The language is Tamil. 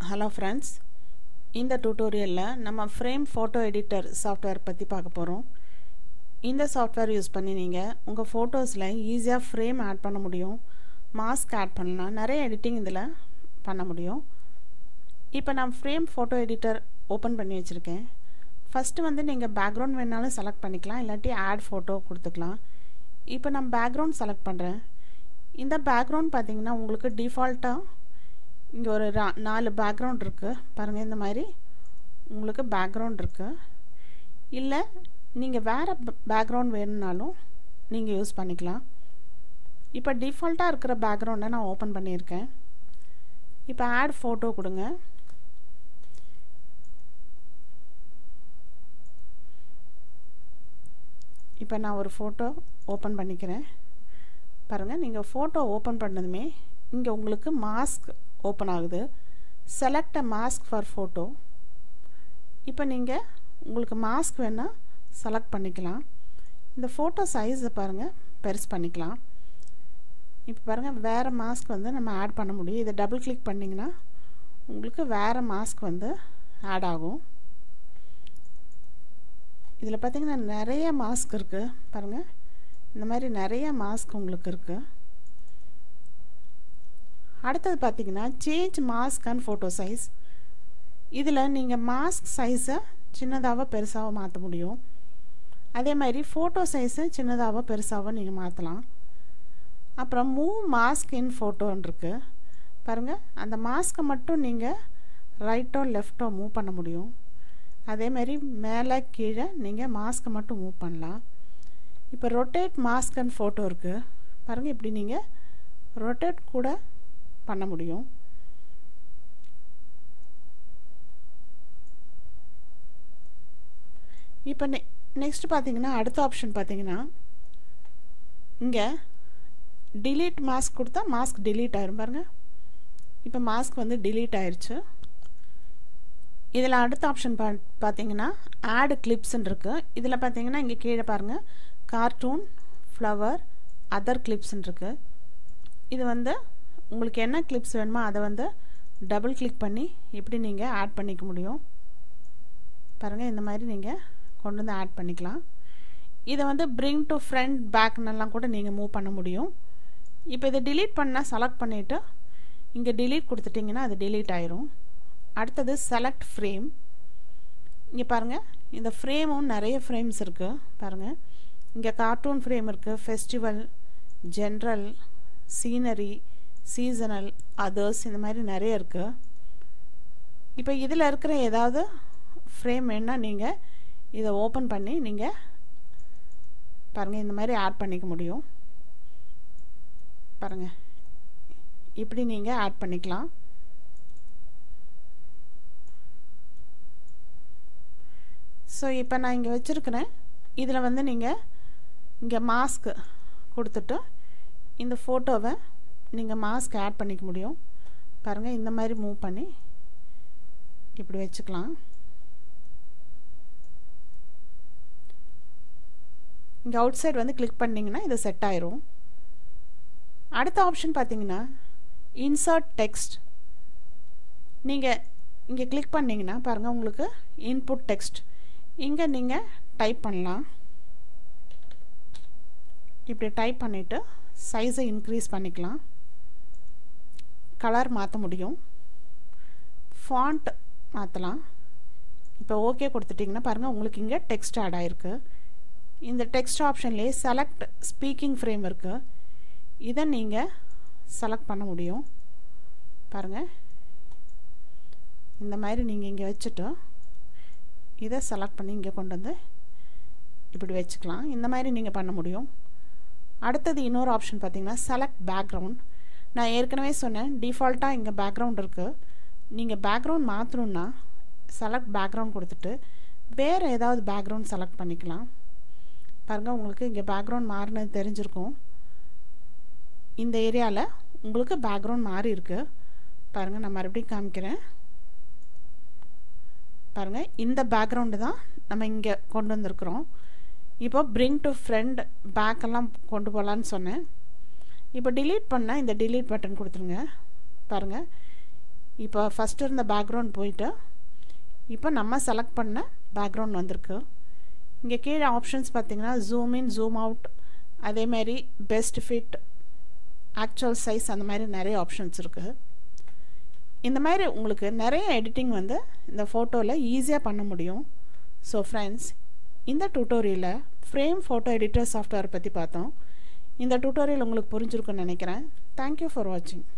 ஹலோ ஃப்ரெண்ட்ஸ் இந்த டியூட்டோரியலில் நம்ம ஃப்ரேம் ஃபோட்டோ எடிட்டர் சாஃப்ட்வேர் பற்றி பார்க்க போகிறோம் இந்த சாஃப்ட்வேர் யூஸ் பண்ணி நீங்கள் உங்கள் ஃபோட்டோஸில் ஈஸியாக ஃப்ரேம் ஆட் பண்ண முடியும் மாஸ்க் ஆட் பண்ணலாம் நிறைய எடிட்டிங் இதில் பண்ண முடியும் இப்போ நான் ஃப்ரேம் ஃபோட்டோ எடிட்டர் ஓப்பன் பண்ணி வச்சுருக்கேன் ஃபஸ்ட்டு வந்து நீங்கள் பேக்ரவுண்ட் வேணாலும் செலக்ட் பண்ணிக்கலாம் இல்லாட்டி ஆட் ஃபோட்டோ கொடுத்துக்கலாம் இப்போ நான் பேக்ரவுண்ட் செலக்ட் பண்ணுறேன் இந்த பேக்ரவுண்ட் பார்த்தீங்கன்னா உங்களுக்கு டிஃபால்ட்டாக இங்கே ஒரு ரா நாலு பேக்ரவுண்ட் இருக்குது பாருங்கள் இந்த மாதிரி உங்களுக்கு பேக்ரவுண்ட் இருக்குது இல்லை நீங்கள் வேறு பேக்ரவுண்ட் வேணும்னாலும் நீங்கள் யூஸ் பண்ணிக்கலாம் இப்போ டிஃபால்ட்டாக இருக்கிற பேக்ரவுண்டை நான் ஓப்பன் பண்ணியிருக்கேன் இப்போ ஆட் ஃபோட்டோ கொடுங்க இப்போ நான் ஒரு ஃபோட்டோ ஓப்பன் பண்ணிக்கிறேன் பாருங்கள் நீங்கள் ஃபோட்டோ ஓப்பன் பண்ணதுமே இங்கே உங்களுக்கு மாஸ்க் ஓப்பன் ஆகுது select a mask for photo இப்போ நீங்கள் உங்களுக்கு மாஸ்க் வேணால் செலக்ட் பண்ணிக்கலாம் இந்த ஃபோட்டோ சைஸை பாருங்கள் பெருசு பண்ணிக்கலாம் இப்போ பாருங்கள் வேறு மாஸ்க் வந்து நம்ம ஆட் பண்ண முடியும் இதை டபுள் கிளிக் பண்ணிங்கன்னா உங்களுக்கு வேறு மாஸ்க் வந்து ஆட் ஆகும் இதில் பார்த்திங்கன்னா நிறைய மாஸ்க் இருக்குது பாருங்கள் இந்த மாதிரி நிறைய மாஸ்க் உங்களுக்கு இருக்குது அடுத்தது பார்த்தீங்கன்னா change mask and photo size இதில் நீங்கள் மாஸ்க் சைஸை சின்னதாக பெருசாக மாற்ற முடியும் அதே மாதிரி ஃபோட்டோ சைஸை சின்னதாக பெருசாக நீங்கள் மாற்றலாம் அப்புறம் மூவ் மாஸ்க் இன் ஃபோட்டோன்னு இருக்குது பாருங்கள் அந்த மாஸ்க்கை மட்டும் நீங்கள் ரைட்டோ லெஃப்ட்டோ மூவ் பண்ண முடியும் அதே மாதிரி மேலே கீழே நீங்கள் மாஸ்க்கை மட்டும் மூவ் பண்ணலாம் இப்போ ரொட்டேட் மாஸ்க் அண்ட் ஃபோட்டோ இருக்குது பாருங்கள் இப்படி நீங்கள் ரொட்டேட் கூட பண்ண முடியும் இப்போ நெ நெக்ஸ்ட் பார்த்தீங்கன்னா அடுத்த ஆப்ஷன் பார்த்தீங்கன்னா இங்கே டிலீட் மாஸ்க் கொடுத்தா மாஸ்க் டிலீட் ஆயிரும் பாருங்கள் இப்போ மாஸ்க் வந்து டிலீட் ஆயிடுச்சு இதில் அடுத்த ஆப்ஷன் பா பார்த்தீங்கன்னா ஆடு கிளிப்ஸ்ன்னு இருக்குது இதில் பார்த்தீங்கன்னா இங்கே கீழே பாருங்கள் கார்ட்டூன் ஃப்ளவர் அதர் கிளிப்ஸ்ன்னு இருக்குது இது வந்து உங்களுக்கு என்ன கிளிப்ஸ் வேணுமோ அதை வந்து டபுள் கிளிக் பண்ணி இப்படி நீங்கள் ஆட் பண்ணிக்க முடியும் பாருங்கள் இந்த மாதிரி நீங்கள் கொண்டு வந்து ஆட் பண்ணிக்கலாம் இதை வந்து பிரிங் டு ஃப்ரண்ட் பேக்னெல்லாம் கூட நீங்கள் மூவ் பண்ண முடியும் இப்போ இதை டிலீட் பண்ணால் செலக்ட் பண்ணிவிட்டு இங்கே டிலீட் கொடுத்துட்டிங்கன்னா அது டிலீட் ஆயிரும் அடுத்தது செலக்ட் ஃப்ரேம் இங்கே பாருங்கள் இந்த ஃப்ரேமும் நிறைய ஃப்ரேம்ஸ் இருக்குது பாருங்கள் இங்கே கார்ட்டூன் ஃப்ரேம் இருக்குது festival general scenery seasonal others இந்த மாதிரி நிறைய இருக்குது இப்போ இதில் இருக்கிற ஏதாவது ஃப்ரேம் வேணால் நீங்கள் இதை ஓப்பன் பண்ணி நீங்கள் பாருங்கள் இந்த மாதிரி ஆட் பண்ணிக்க முடியும் பாருங்கள் இப்படி நீங்கள் ஆட் பண்ணிக்கலாம் ஸோ இப்போ நான் இங்கே வச்சுருக்கிறேன் இதில் வந்து நீங்கள் இங்கே மாஸ்க்கு கொடுத்துட்டு இந்த ஃபோட்டோவை நீங்கள் மாஸ்க் ஆட் பண்ணிக்க முடியும் பாருங்கள் இந்த மாதிரி மூவ் பண்ணி இப்படி வச்சுக்கலாம் இங்கே அவுட் சைடு வந்து கிளிக் பண்ணிங்கன்னா இது செட் ஆயிரும் அடுத்த ஆப்ஷன் பார்த்தீங்கன்னா இன்சர்ட் டெக்ஸ்ட் நீங்கள் இங்கே கிளிக் பண்ணிங்கன்னா பாருங்கள் உங்களுக்கு இன்புட் டெக்ஸ்ட் இங்கே நீங்கள் டைப் பண்ணலாம் இப்படி டைப் பண்ணிவிட்டு சைஸை இன்க்ரீஸ் பண்ணிக்கலாம் கலர் மாற்ற முடியும் ஃபாண்ட் மாற்றலாம் இப்போ ஓகே கொடுத்துட்டிங்கன்னா பாருங்கள் உங்களுக்கு இங்கே டெக்ஸ்ட் ஆட் ஆகிருக்கு இந்த டெக்ஸ்ட் ஆப்ஷன்லேயே செலக்ட் ஸ்பீக்கிங் ஃப்ரேம் இருக்குது இதை நீங்கள் செலக்ட் பண்ண முடியும் பாருங்கள் இந்த மாதிரி நீங்கள் இங்கே வச்சுட்டு இதை செலக்ட் பண்ணி இங்கே கொண்டு வந்து இப்படி வச்சுக்கலாம் இந்த மாதிரி நீங்கள் பண்ண முடியும் அடுத்தது இன்னொரு ஆப்ஷன் பார்த்தீங்கன்னா செலக்ட் பேக்ரவுண்ட் நான் ஏற்கனவே சொன்னேன் டிஃபால்ட்டாக இங்கே பேக்ரவுண்ட் இருக்குது நீங்கள் பேக்ரவுண்ட் மாற்றணுன்னா செலக்ட் பேக்ரவுண்ட் கொடுத்துட்டு வேறு ஏதாவது பேக்ரவுண்ட் செலக்ட் பண்ணிக்கலாம் பாருங்கள் உங்களுக்கு இங்கே பேக்ரவுண்ட் மாறினது தெரிஞ்சிருக்கும் இந்த ஏரியாவில் உங்களுக்கு பேக்ரவுண்ட் மாறி இருக்குது பாருங்கள் நான் மறுபடியும் காமிக்கிறேன் பாருங்கள் இந்த பேக்ரவுண்டு தான் நம்ம இங்கே கொண்டு வந்திருக்கிறோம் இப்போ பிரிங் டு ஃப்ரெண்ட் பேக்கெல்லாம் கொண்டு போகலான்னு சொன்னேன் இப்போ டிலீட் பண்ணால் இந்த டிலீட் பட்டன் கொடுத்துருங்க பாருங்கள் இப்போ ஃபஸ்ட்டு இருந்த பேக்ரவுண்ட் போயிட்டு இப்போ நம்ம செலக்ட் பண்ண பேக்ரவுண்ட் வந்திருக்கு இங்கே கீழே ஆப்ஷன்ஸ் பார்த்தீங்கன்னா ஜூம் இன் ஜூம் அவுட் அதேமாதிரி பெஸ்ட் ஃபிட் ஆக்சுவல் சைஸ் அந்த மாதிரி நிறைய ஆப்ஷன்ஸ் இருக்குது இந்த மாதிரி உங்களுக்கு நிறைய எடிட்டிங் வந்து இந்த ஃபோட்டோவில் ஈஸியாக பண்ண முடியும் ஸோ ஃப்ரெண்ட்ஸ் இந்த டியூட்டோரியலில் ஃப்ரேம் ஃபோட்டோ எடிட்டர் சாஃப்ட்வேர் பற்றி பார்த்தோம் இந்த டியூட்டோரியல் உங்களுக்கு புரிஞ்சிருக்குன்னு நினைக்கிறேன் தேங்க்யூ ஃபார் வாட்சிங்